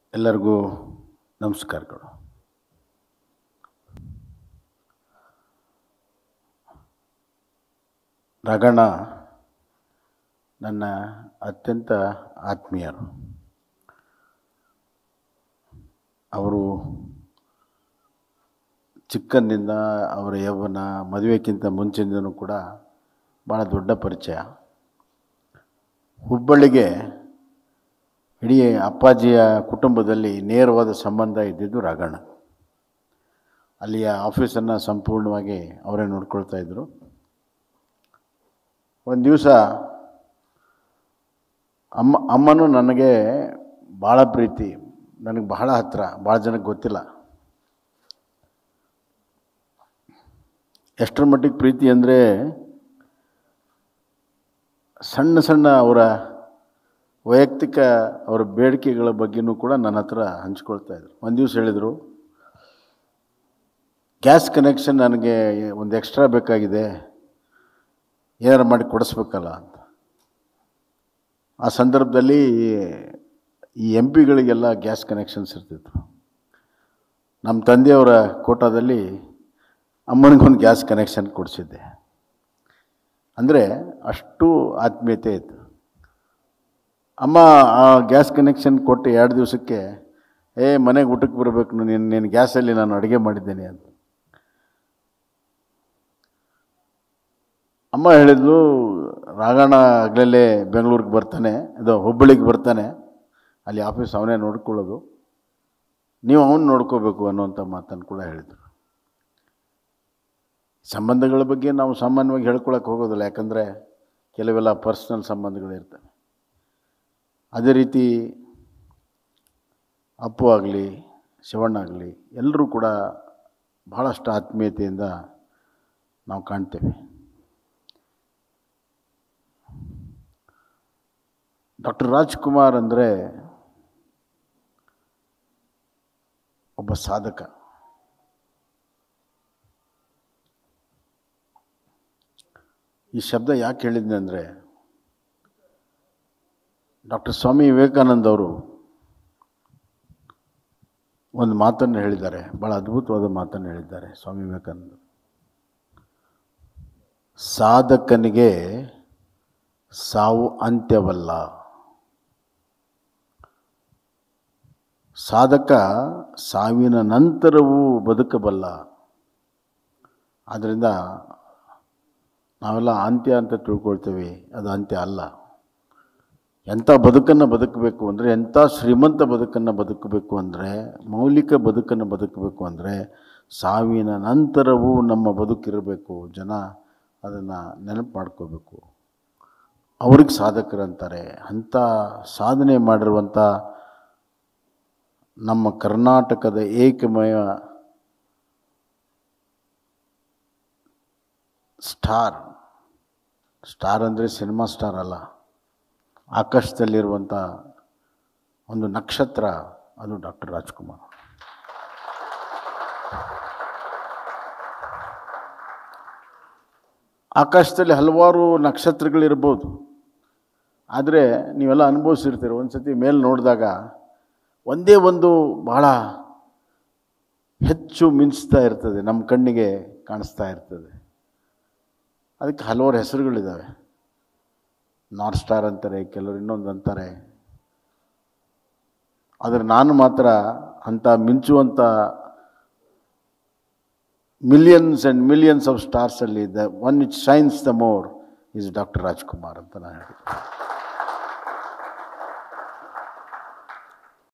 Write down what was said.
ಎಲ್ಲರಿಗೂ ನಮಸ್ಕಾರಗಳು ರಗಣ ನನ್ನ ಅತ್ಯಂತ ಆತ್ಮೀಯರು ಅವರು ಚಿಕ್ಕಂದಿಂದ ಅವರ ಯೌವನ ಮದುವೆಗಿಂತ ಮುಂಚಿನಿಂದನೂ ಕೂಡ ಭಾಳ ದೊಡ್ಡ ಪರಿಚಯ ಹುಬ್ಬಳ್ಳಿಗೆ ಇಡೀ ಅಪ್ಪಾಜಿಯ ಕುಟುಂಬದಲ್ಲಿ ನೇರವಾದ ಸಂಬಂಧ ಇದ್ದಿದ್ದು ರಾಘಣ್ಣ ಅಲ್ಲಿಯ ಆಫೀಸನ್ನು ಸಂಪೂರ್ಣವಾಗಿ ಅವರೇ ನೋಡ್ಕೊಳ್ತಾ ಇದ್ದರು ಒಂದು ದಿವಸ ಅಮ್ಮ ಅಮ್ಮನೂ ನನಗೆ ಭಾಳ ಪ್ರೀತಿ ನನಗೆ ಬಹಳ ಹತ್ತಿರ ಭಾಳ ಜನಕ್ಕೆ ಗೊತ್ತಿಲ್ಲ ಎಷ್ಟರ ಮಟ್ಟಿಗೆ ಪ್ರೀತಿ ಅಂದರೆ ಸಣ್ಣ ಸಣ್ಣ ಅವರ ವೈಯಕ್ತಿಕ ಅವರ ಬೇಡಿಕೆಗಳ ಬಗ್ಗೆನೂ ಕೂಡ ನನ್ನ ಹತ್ರ ಹಂಚ್ಕೊಳ್ತಾ ಇದ್ರು ಒಂದು ದಿವಸ ಹೇಳಿದರು ಗ್ಯಾಸ್ ಕನೆಕ್ಷನ್ ನನಗೆ ಒಂದು ಎಕ್ಸ್ಟ್ರಾ ಬೇಕಾಗಿದೆ ಏನಾರು ಮಾಡಿ ಕೊಡಿಸ್ಬೇಕಲ್ಲ ಅಂತ ಆ ಸಂದರ್ಭದಲ್ಲಿ ಈ ಎಂ ಪಿಗಳಿಗೆಲ್ಲ ಗ್ಯಾಸ್ ಕನೆಕ್ಷನ್ಸ್ ಇರ್ತಿತ್ತು ನಮ್ಮ ತಂದೆಯವರ ಕೋಟಾದಲ್ಲಿ ಅಮ್ಮನಿಗೊಂದು ಗ್ಯಾಸ್ ಕನೆಕ್ಷನ್ ಕೊಡಿಸಿದ್ದೆ ಅಂದರೆ ಅಷ್ಟು ಆತ್ಮೀಯತೆ ಇತ್ತು ಅಮ್ಮ ಆ ಗ್ಯಾಸ್ ಕನೆಕ್ಷನ್ ಕೊಟ್ಟು ಎರಡು ದಿವಸಕ್ಕೆ ಏ ಮನೆಗೆ ಊಟಕ್ಕೆ ಬರಬೇಕು ನೀನು ನೀನು ಗ್ಯಾಸಲ್ಲಿ ನಾನು ಅಡುಗೆ ಮಾಡಿದ್ದೇನೆ ಅಂತ ಅಮ್ಮ ಹೇಳಿದ್ಲು ರಾಘಣ್ಣ ಆಗಲೇ ಬೆಂಗಳೂರಿಗೆ ಬರ್ತಾನೆ ಇದು ಹುಬ್ಬಳ್ಳಿಗೆ ಬರ್ತಾನೆ ಅಲ್ಲಿ ಆಫೀಸ್ ಅವನೇ ನೋಡ್ಕೊಳ್ಳೋದು ನೀವು ಅವನು ನೋಡ್ಕೋಬೇಕು ಅನ್ನುವಂಥ ಮಾತನ್ನು ಕೂಡ ಹೇಳಿದರು ಸಂಬಂಧಗಳ ಬಗ್ಗೆ ನಾವು ಸಾಮಾನ್ಯವಾಗಿ ಹೇಳ್ಕೊಳಕ್ಕೆ ಹೋಗೋದಿಲ್ಲ ಯಾಕಂದರೆ ಕೆಲವೆಲ್ಲ ಪರ್ಸ್ನಲ್ ಸಂಬಂಧಗಳಿರ್ತವೆ ಅದೇ ರೀತಿ ಅಪ್ಪು ಆಗಲಿ ಶಿವಣ್ಣ ಆಗಲಿ ಎಲ್ಲರೂ ಕೂಡ ಭಾಳಷ್ಟು ಆತ್ಮೀಯತೆಯಿಂದ ನಾವು ಕಾಣ್ತೇವೆ ಡಾಕ್ಟರ್ ರಾಜ್ಕುಮಾರ್ ಅಂದರೆ ಒಬ್ಬ ಸಾಧಕ ಈ ಶಬ್ದ ಯಾಕೆ ಹೇಳಿದ್ನೆ ಅಂದರೆ ಡಾಕ್ಟರ್ ಸ್ವಾಮಿ ವಿವೇಕಾನಂದ ಅವರು ಒಂದು ಮಾತನ್ನು ಹೇಳಿದ್ದಾರೆ ಭಾಳ ಅದ್ಭುತವಾದ ಮಾತನ್ನು ಹೇಳಿದ್ದಾರೆ ಸ್ವಾಮಿ ವಿವೇಕಾನಂದ ಸಾಧಕನಿಗೆ ಸಾವು ಅಂತ್ಯವಲ್ಲ ಸಾಧಕ ಸಾವಿನ ನಂತರವೂ ಬದುಕಬಲ್ಲ ಆದ್ದರಿಂದ ನಾವೆಲ್ಲ ಅಂತ್ಯ ಅಂತ ತಿಳ್ಕೊಳ್ತೇವೆ ಅದು ಅಂತ್ಯ ಅಲ್ಲ ಎಂಥ ಬದುಕನ್ನು ಬದುಕಬೇಕು ಅಂದರೆ ಎಂಥ ಶ್ರೀಮಂತ ಬದುಕನ್ನು ಬದುಕಬೇಕು ಅಂದರೆ ಮೌಲಿಕ ಬದುಕನ್ನು ಬದುಕಬೇಕು ಅಂದರೆ ಸಾವಿನ ನಂತರವೂ ನಮ್ಮ ಬದುಕಿರಬೇಕು ಜನ ಅದನ್ನು ನೆನಪು ಮಾಡ್ಕೋಬೇಕು ಅವ್ರಿಗೆ ಸಾಧಕರಂತಾರೆ ಅಂಥ ಸಾಧನೆ ಮಾಡಿರುವಂಥ ನಮ್ಮ ಕರ್ನಾಟಕದ ಏಕಮಯ ಸ್ಟಾರ್ ಸ್ಟಾರ್ ಅಂದರೆ ಸಿನಿಮಾ ಸ್ಟಾರ್ ಅಲ್ಲ ಆಕಾಶದಲ್ಲಿರುವಂಥ ಒಂದು ನಕ್ಷತ್ರ ಅದು ಡಾಕ್ಟರ್ ರಾಜ್ಕುಮಾರ್ ಆಕಾಶದಲ್ಲಿ ಹಲವಾರು ನಕ್ಷತ್ರಗಳಿರ್ಬೋದು ಆದರೆ ನೀವೆಲ್ಲ ಅನುಭವಿಸಿರ್ತೀರ ಒಂದು ಸತಿ ಮೇಲೆ ನೋಡಿದಾಗ ಒಂದೇ ಒಂದು ಭಾಳ ಹೆಚ್ಚು ಮಿಂಚ್ತಾ ಇರ್ತದೆ ನಮ್ಮ ಕಣ್ಣಿಗೆ ಕಾಣಿಸ್ತಾ ಇರ್ತದೆ ಅದಕ್ಕೆ ಹಲವಾರು ಹೆಸರುಗಳಿದ್ದಾವೆ ನಾರ್ತ್ ಸ್ಟಾರ್ ಅಂತಾರೆ ಕೆಲವರು ಇನ್ನೊಂದು ಅಂತಾರೆ ಆದರೆ ನಾನು ಮಾತ್ರ ಅಂಥ ಮಿಂಚುವಂಥ ಮಿಲಿಯನ್ಸ್ ಆ್ಯಂಡ್ ಮಿಲಿಯನ್ಸ್ ಆಫ್ ಸ್ಟಾರ್ಸಲ್ಲಿ the one it shines the more is doctor Rajkumar ಅಂತ ನಾನು ಹೇಳಿ